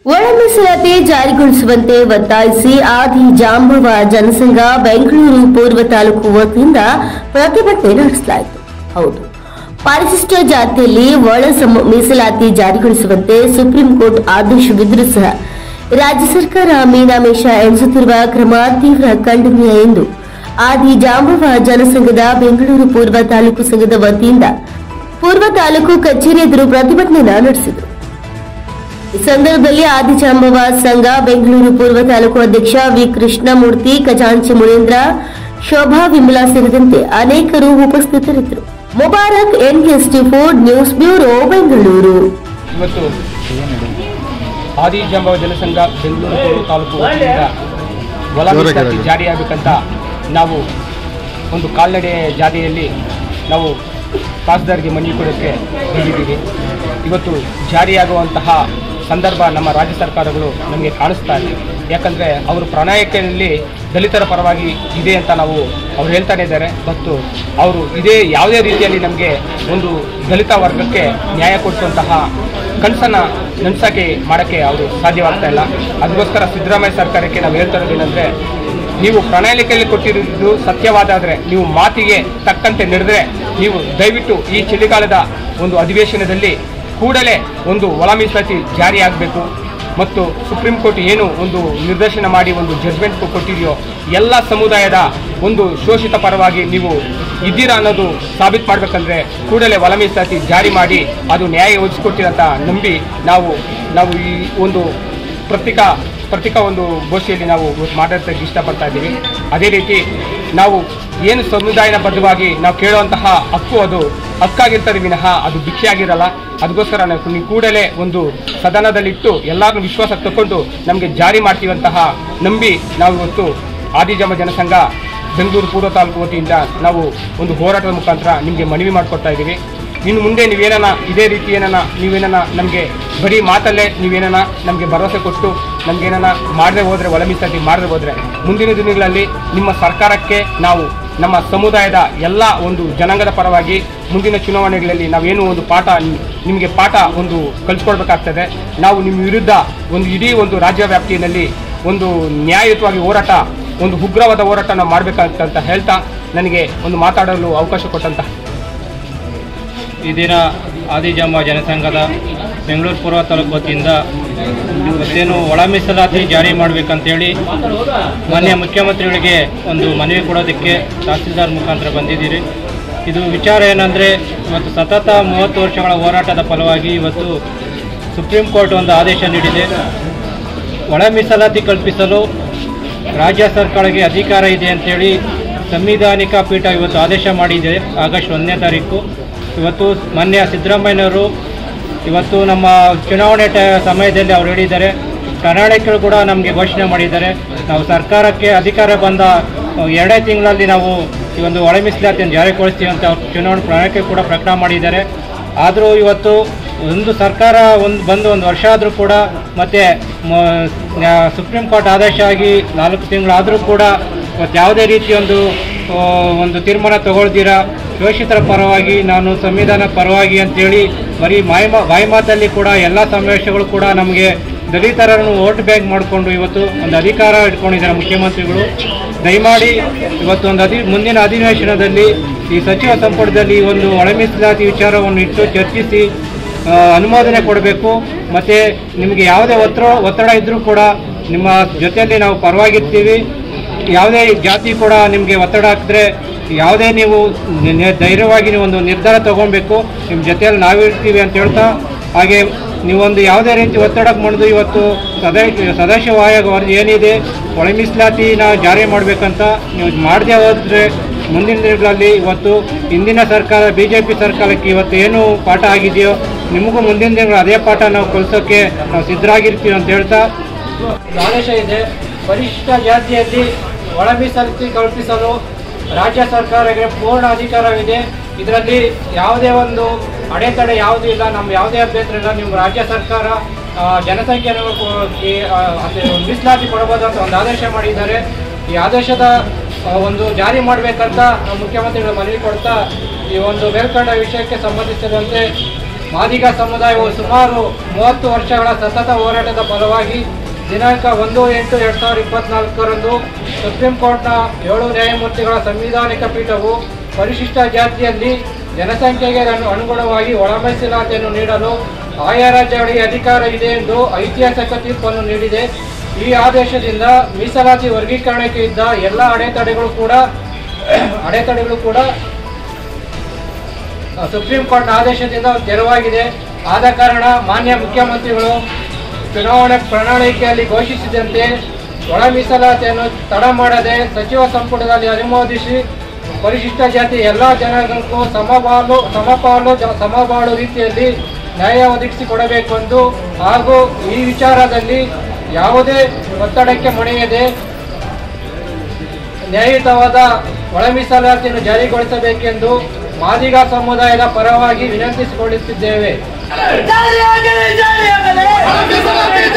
ಒಳ ಮೀಸಲಾತಿ ಜಾರಿಗೊಳಿಸುವಂತೆ ಒತ್ತಾಯಿಸಿ ಆದಿ ಜಾಂಬವ ಜನಸಂಘ ಬೆಂಗಳೂರು ಪೂರ್ವ ತಾಲೂಕು ವತಿಯಿಂದ ಪ್ರತಿಭಟನೆ ನಡೆಸಲಾಯಿತು ಹೌದು ಪರಿಶಿಷ್ಟ ಜಾತಿಯಲ್ಲಿ ಒಳ ಸಮ- ಮೀಸಲಾತಿ ಜಾರಿಗೊಳಿಸುವಂತೆ ಸುಪ್ರೀಂ ಕೋರ್ಟ್ ಆದೇಶವಿದ್ದರೂ ಸಹ ರಾಜ್ಯ ಸರ್ಕಾರ ಮೀನಾಮೇಷ ಎಣಿಸುತ್ತಿರುವ ಕ್ರಮ ತೀವ್ರ ಖಂಡನೀಯ ಎಂದು ಆದಿ ಜಾಂಬವ ಜನಸಂಘದ ಬೆಂಗಳೂರು ಪೂರ್ವ ತಾಲೂಕು ಸಂಘದ ವತಿಯಿಂದ ಪೂರ್ವ ತಾಲೂಕು ಕಚೇರಿ ಎದುರು ಪ್ರತಿಭಟನೆ ನಡೆಸಿದರು ಈ ಸಂದರ್ಭದಲ್ಲಿ ಆದಿಜಾಂಬವ ಸಂಘ ಬೆಂಗಳೂರು ಪೂರ್ವ ತಾಲೂಕು ಅಧ್ಯಕ್ಷ ವಿ ಕೃಷ್ಣಮೂರ್ತಿ ಖಜಾಂಚಿ ಮುಳೇಂದ್ರ ಶೋಭಾ ವಿಮಲಾ ಸೇರಿದಂತೆ ಅನೇಕರು ಉಪಸ್ಥಿತರಿದ್ದರು Mubarak NST Ford news bureau Bengaluru ಇವತ್ತು ಆದಿಜಾಂಬವ ಜನಸಂಘ ಬೆಂಗಳೂರು ಪೂರ್ವ ತಾಲೂಕು ವತಿಯಿಂದ ಒಳ ಮೀಸಲಾತಿ ಜಾರಿಯಾಗಬೇಕಂತ ನಾವು ಒಂದು ಕಾಲ್ನಡೆ ಜಾರಿಯಲ್ಲಿ ನಾವು ತಹಸೀಲ್ದಾರ್ಗೆ ಮನವಿ ಕೊಡೋಕ್ಕೆ ಬಂದಿದ್ದೀವಿ ಇವತ್ತು ಜಾರಿಯಾಗುವಂತಹ ಸಂದರ್ಭ ನಮ್ಮ ರಾಜ್ಯ ಸರ್ಕಾರಗಳು ನಮಗೆ ಕಾಣಿಸ್ತಾ ಇದೆ ಯಾಕಂದರೆ ಅವರು ಪ್ರಣಾಳಿಕೆಯಲ್ಲಿ ದಲಿತರ ಪರವಾಗಿ ಇದೆ ಅಂತ ನಾವು ಅವ್ರು ಹೇಳ್ತಾನೆ ಇದ್ದಾರೆ ಮತ್ತು ಅವರು ಇದೇ ಯಾವುದೇ ರೀತಿಯಲ್ಲಿ ನಮಗೆ ಒಂದು ದಲಿತ ವರ್ಗಕ್ಕೆ ನ್ಯಾಯ ಕೊಡಿಸುವಂತಹ ಕನಸನ್ನು ನನಸಾಗಿ ಮಾಡೋಕ್ಕೆ ಅವರು ಸಾಧ್ಯವಾಗ್ತಾ ಇಲ್ಲ ಅದಕ್ಕೋಸ್ಕರ ಸಿದ್ದರಾಮಯ್ಯ ಸರ್ಕಾರಕ್ಕೆ ನಾವು ಹೇಳ್ತಾ ಇರೋದು ಏನಂದರೆ ನೀವು ಪ್ರಣಾಳಿಕೆಯಲ್ಲಿ ಕೊಟ್ಟಿರುವುದು ಸತ್ಯವಾದಾದರೆ ನೀವು ಮಾತಿಗೆ ತಕ್ಕಂತೆ ನಡೆದರೆ ನೀವು ದಯವಿಟ್ಟು ಈ ಚಳಿಗಾಲದ ಒಂದು ಅಧಿವೇಶನದಲ್ಲಿ ಕೂಡಲೇ ಒಂದು ಒಳ ಮೀಸಲಾತಿ ಜಾರಿಯಾಗಬೇಕು ಮತ್ತು ಸುಪ್ರೀಂ ಕೋರ್ಟ್ ಏನು ಒಂದು ನಿರ್ದೇಶನ ಮಾಡಿ ಒಂದು ಜಡ್ಜ್ಮೆಂಟ್ ಕೊಟ್ಟಿದೆಯೋ ಎಲ್ಲ ಸಮುದಾಯದ ಒಂದು ಶೋಷಿತ ಪರವಾಗಿ ನೀವು ಇದ್ದೀರಾ ಅನ್ನೋದು ಸಾಬೀತು ಮಾಡಬೇಕಂದ್ರೆ ಕೂಡಲೇ ಒಳ ಮೀಸಲಾತಿ ಜಾರಿ ಮಾಡಿ ಅದು ನ್ಯಾಯ ಒದಗಿಸ್ಕೊಟ್ಟಿರಂತ ನಂಬಿ ನಾವು ನಾವು ಈ ಒಂದು ಪತ್ರಿಕಾ ಪತ್ರಿಕಾ ಒಂದು ಗೋಷ್ಠಿಯಲ್ಲಿ ನಾವು ಮಾತಾಡ್ತಕ್ಕೆ ಇಷ್ಟಪಡ್ತಾ ಇದ್ದೀವಿ ಅದೇ ರೀತಿ ನಾವು ಏನು ಸಮುದಾಯನ ಬದ್ಧವಾಗಿ ನಾವು ಕೇಳುವಂತಹ ಹಕ್ಕು ಅದು ಹಕ್ಕಾಗಿರ್ತದೆ ವಿನಃ ಅದು ಭಿಕ್ಷೆ ಆಗಿರಲ್ಲ ಅದಕ್ಕೋಸ್ಕರ ನಾವು ನೀವು ಕೂಡಲೇ ಒಂದು ಸದನದಲ್ಲಿಟ್ಟು ಎಲ್ಲರನ್ನೂ ವಿಶ್ವಾಸ ತಗೊಂಡು ನಮಗೆ ಜಾರಿ ಮಾಡ್ತೀವಂತಹ ನಂಬಿ ನಾವು ಇವತ್ತು ಆದಿಜಾಮ ಜನಸಂಘ ಬೆಂಗಳೂರು ಪೂರ್ವ ತಾಲೂಕು ವತಿಯಿಂದ ನಾವು ಒಂದು ಹೋರಾಟದ ಮುಖಾಂತರ ನಿಮಗೆ ಮನವಿ ಮಾಡಿಕೊಡ್ತಾ ಇದ್ದೀವಿ ಇನ್ನು ಮುಂದೆ ನೀವೇನ ಇದೇ ರೀತಿ ಏನನ ನೀವೇನ ನಮಗೆ ಬರೀ ಮಾತಲ್ಲೇ ನೀವೇನ ನಮಗೆ ಭರವಸೆ ಕೊಟ್ಟು ನಮಗೇನ ಮಾಡದೆ ಹೋದರೆ ಒಳ ಮೀಸಲಾತಿ ಮಾಡದೆ ಹೋದರೆ ಮುಂದಿನ ದಿನಗಳಲ್ಲಿ ನಿಮ್ಮ ಸರ್ಕಾರಕ್ಕೆ ನಾವು ನಮ್ಮ ಸಮುದಾಯದ ಎಲ್ಲ ಒಂದು ಜನಾಂಗದ ಪರವಾಗಿ ಮುಂದಿನ ಚುನಾವಣೆಗಳಲ್ಲಿ ನಾವೇನು ಒಂದು ಪಾಠ ನಿಮಗೆ ಪಾಠ ಒಂದು ಕಲಿಸ್ಕೊಡ್ಬೇಕಾಗ್ತದೆ ನಾವು ನಿಮ್ಮ ವಿರುದ್ಧ ಒಂದು ಇಡೀ ಒಂದು ರಾಜ್ಯ ವ್ಯಾಪ್ತಿಯಲ್ಲಿ ಒಂದು ನ್ಯಾಯಯುತವಾಗಿ ಹೋರಾಟ ಒಂದು ಉಗ್ರವಾದ ಹೋರಾಟ ನಾವು ಮಾಡಬೇಕಂತ ಹೇಳ್ತಾ ನನಗೆ ಒಂದು ಮಾತಾಡಲು ಅವಕಾಶ ಕೊಟ್ಟಂತ ಈ ದಿನ ಆದಿಜಾಂಬ ಜನಸಂಘದ ಬೆಂಗಳೂರು ಪೂರ್ವ ತಾಲೂಕು ವತಿಯಿಂದ ಇವತ್ತೇನು ಒಳ ಮೀಸಲಾತಿ ಜಾರಿ ಮಾಡಬೇಕಂತೇಳಿ ಮಾನ್ಯ ಮುಖ್ಯಮಂತ್ರಿಗಳಿಗೆ ಒಂದು ಮನವಿ ಕೊಡೋದಕ್ಕೆ ತಹಸೀಲ್ದಾರ್ ಮುಖಾಂತರ ಬಂದಿದ್ದೀರಿ ಇದು ವಿಚಾರ ಏನಂದರೆ ಇವತ್ತು ಸತತ ಮೂವತ್ತು ವರ್ಷಗಳ ಹೋರಾಟದ ಫಲವಾಗಿ ಇವತ್ತು ಸುಪ್ರೀಂ ಕೋರ್ಟ್ ಒಂದು ಆದೇಶ ನೀಡಿದೆ ಒಳ ಮೀಸಲಾತಿ ಕಲ್ಪಿಸಲು ರಾಜ್ಯ ಸರ್ಕಾರಕ್ಕೆ ಅಧಿಕಾರ ಇದೆ ಅಂತೇಳಿ ಸಂವಿಧಾನಿಕ ಪೀಠ ಇವತ್ತು ಆದೇಶ ಮಾಡಿದೆ ಆಗಸ್ಟ್ ಒಂದನೇ ತಾರೀಕು ಇವತ್ತು ಮಾನ್ಯ ಸಿದ್ದರಾಮಯ್ಯನವರು ಇವತ್ತು ನಮ್ಮ ಚುನಾವಣೆ ಟ ಸಮಯದಲ್ಲಿ ಅವ್ರು ಹೇಳಿದ್ದಾರೆ ಪ್ರಣಾಳಿಕೆಗಳು ಕೂಡ ನಮಗೆ ಘೋಷಣೆ ಮಾಡಿದ್ದಾರೆ ನಾವು ಸರ್ಕಾರಕ್ಕೆ ಅಧಿಕಾರ ಬಂದ ಎರಡೇ ತಿಂಗಳಲ್ಲಿ ನಾವು ಈ ಒಂದು ಒಳ ಮೀಸಲಾತಿಯನ್ನು ಜಾರಿಗೊಳಿಸ್ತೀವಿ ಅಂತ ಅವ್ರು ಚುನಾವಣೆ ಪ್ರಣಾಳಿಕೆ ಕೂಡ ಪ್ರಕಟ ಮಾಡಿದ್ದಾರೆ ಆದರೂ ಇವತ್ತು ಒಂದು ಸರ್ಕಾರ ಒಂದು ಬಂದು ಒಂದು ವರ್ಷ ಆದರೂ ಕೂಡ ಮತ್ತು ಸುಪ್ರೀಂ ಕೋರ್ಟ್ ಆದೇಶ ಆಗಿ ನಾಲ್ಕು ತಿಂಗಳಾದರೂ ಕೂಡ ಇವತ್ತು ಯಾವುದೇ ರೀತಿ ಒಂದು ಆ, ಒಂದು ತೀರ್ಮಾನ ತಗೊಳ್ದಿರಾ ಶೋಷಿತರ ಪರವಾಗಿ ನಾನು ಸಂವಿಧಾನ ಪರವಾಗಿ ಅಂತೇಳಿ ಬರೀ ಮಾಯ ಬಾಯಿ ಮಾತಲ್ಲಿ ಕೂಡ ಎಲ್ಲ ಸಮಾವೇಶಗಳು ಕೂಡ ನಮಗೆ ದಲಿತರನ್ನು ವೋಟ್ ಬ್ಯಾಂಕ್ ಮಾಡಿಕೊಂಡು ಇವತ್ತು ಒಂದು ಅಧಿಕಾರ ಇಟ್ಕೊಂಡಿದ್ದಾರೆ ಮುಖ್ಯಮಂತ್ರಿಗಳು ದಯಮಾಡಿ ಇವತ್ತು ಒಂದು ಅಧಿ ಮುಂದಿನ ಅಧಿವೇಶನದಲ್ಲಿ ಈ ಸಚಿವ ಸಂಪುಟದಲ್ಲಿ ಈ ಒಂದು ಒಳ ಮೀಸಲಾತಿ ವಿಚಾರವನ್ನು ಇಟ್ಟು ಚರ್ಚಿಸಿ ಆ, ಅನುಮೋದನೆ ಕೊಡಬೇಕು ಮತ್ತು ನಿಮಗೆ ಯಾವುದೇ ಒತ್ತಡ ಒತ್ತಡ ಇದ್ದರೂ ಕೂಡ ನಿಮ್ಮ ಜೊತೆಯಲ್ಲಿ ನಾವು ಪರವಾಗಿರ್ತೀವಿ ಯಾವುದೇ ಜಾತಿ ಕೂಡ ನಿಮಗೆ ಒತ್ತಡ ಹಾಕಿದ್ರೆ ಯಾವುದೇ ನೀವು ನಿ- ನಿ- ಧೈರ್ಯವಾಗಿ ನೀವು ಒಂದು ನಿರ್ಧಾರ ತಗೊಬೇಕು ನಿಮ್ಮ ಜೊತೆಯಲ್ಲಿ ನಾವಿರ್ತೀವಿ ಅಂತ ಹೇಳ್ತಾ ಹಾಗೆ ನೀವೊಂದು ಯಾವುದೇ ರೀತಿ ಒತ್ತಡಕ್ಕೆ ಮಾಡಿದು ಇವತ್ತು ಸದಾ ಸದಾಶಿವ ಆಯೋಗ ವರದಿ ಏನಿದೆ ಒಳ ಮೀಸಲಾತಿನ ಜಾರಿ ಮಾಡಬೇಕಂತ ನೀವು ಮಾಡದೇ ಹೋದರೆ ಮುಂದಿನ ದಿನಗಳಲ್ಲಿ ಇವತ್ತು ಇಂದಿನ ಸರ್ಕಾರ ಬಿ ಜೆ ಪಿ ಸರ್ಕಾರಕ್ಕೆ ಇವತ್ತು ಏನು ಪಾಠ ಆಗಿದೆಯೋ ನಿಮಗೂ ಮುಂದಿನ ದಿನಗಳು ಅದೇ ಪಾಠ ನಾವು ಕಲಿಸೋಕ್ಕೆ ನಾವು ಸಿದ್ಧರಾಗಿರ್ತೀವಿ ಅಂತ ಹೇಳ್ತಾ ಆದೇಶ ಇದೆ ಪರಿಶಿಷ್ಟ ಜಾತಿಯಲ್ಲಿ ಒಳ ಮೀಸಲಾತಿ ಕಲ್ಪಿಸಲು ರಾಜ್ಯ ಸರ್ಕಾರಕ್ಕೆ ಪೂರ್ಣ ಅಧಿಕಾರವಿದೆ ಇದರಲ್ಲಿ ಯಾವುದೇ ಒಂದು ಅಡೆತಡೆ ಯಾವುದೂ ಇಲ್ಲ ನಮ್ಮ ಯಾವುದೇ ಅಭ್ಯಂತರ ಇಲ್ಲ ನಿಮ್ಮ ರಾಜ್ಯ ಸರ್ಕಾರ ಆ, ಜನಸಂಖ್ಯೆಯನ್ನು ಕೊ- ಈ, ಆ, ಅದೇ ಒಂದು ಮೀಸಲಾತಿ ಕೊಡಬಹುದು ಅಂತ ಒಂದು ಆದೇಶ ಮಾಡಿದ್ದಾರೆ ಈ ಆದೇಶದ ಆ, ಒಂದು ಜಾರಿ ಮಾಡಬೇಕಂತ ಮುಖ್ಯಮಂತ್ರಿಗಳು ಮನವಿ ಕೊಡ್ತಾ ಈ ಒಂದು ಮೇಲ್ಕಂಡ ವಿಷಯಕ್ಕೆ ಸಂಬಂಧಿಸಿದಂತೆ ಮಾದಿಗ ಸಮುದಾಯವು ಸುಮಾರು ಮೂವತ್ತು ವರ್ಷಗಳ ಸತತ ಹೋರಾಟದ ಫಲವಾಗಿ ದಿನಾಂಕ ಒಂದು ಎಂಟು ಎರಡು ಸಾವಿರದ ಇಪ್ಪತ್ನಾಲ್ಕರಂದು ಸುಪ್ರೀಂ ಕೋರ್ಟ್ನ ಏಳು ನ್ಯಾಯಮೂರ್ತಿಗಳ ಸಂವಿಧಾನಿಕ ಪೀಠವು ಪರಿಶಿಷ್ಟ ಜಾತಿಯಲ್ಲಿ ಜನಸಂಖ್ಯೆಗೆ ಅನು- ಅನುಗುಣವಾಗಿ ಒಳ ಮೀಸಲಾತಿಯನ್ನು ನೀಡಲು ಆಯಾ ರಾಜ್ಯಗಳಿಗೆ ಅಧಿಕಾರ ಇದೆ ಎಂದು ಐತಿಹಾಸಿಕ ತೀರ್ಪನ್ನು ನೀಡಿದೆ ಈ ಆದೇಶದಿಂದ ಮೀಸಲಾತಿ ವರ್ಗೀಕರಣಕ್ಕೆ ಇದ್ದ ಎಲ್ಲ ಅಡೆತಡೆಗಳು ಕೂಡ ಅಡೆತಡೆಗಳು ಕೂಡ ಸುಪ್ರೀಂ ಕೋರ್ಟ್ ಆದೇಶದಿಂದ ತೆರವಾಗಿದೆ ಆದ ಕಾರಣ ಮಾನ್ಯ ಮುಖ್ಯಮಂತ್ರಿಗಳು ಚುನಾವಣೆ ಪ್ರಣಾಳಿಕೆಯಲ್ಲಿ ಘೋಷಿಸಿದಂತೆ ಒಳ ಮೀಸಲಾತಿಯನ್ನು ತಡ ಮಾಡದೆ ಸಚಿವ ಸಂಪುಟದಲ್ಲಿ ಅನುಮೋದಿಸಿ ಪರಿಶಿಷ್ಟ ಜಾತಿ ಎಲ್ಲ ಜನಾಂಗಕ್ಕೂ ಸಮಪಾಲು ಸಮಪಾಲು ಜ- ಸಮಬಾಳು ರೀತಿಯಲ್ಲಿ ನ್ಯಾಯ ಒದಗಿಸಿಕೊಡಬೇಕು ಎಂದು ಹಾಗೂ ಈ ವಿಚಾರದಲ್ಲಿ ಯಾವುದೇ ಒತ್ತಡಕ್ಕೆ ಮಣಿಯದೆ ನ್ಯಾಯಯುತವಾದ ಒಳ ಮೀಸಲಾತಿಯನ್ನು ಜಾರಿಗೊಳಿಸಬೇಕೆಂದು ಮಾದಿಗ ಸಮುದಾಯದ ಪರವಾಗಿ ವಿನಂತಿಸಿಕೊಳ್ಳುತ್ತಿದ್ದೇವೆ ಜಾರಿಯಾಗಲಿ ಜಾರಿಯಾಗಲಿ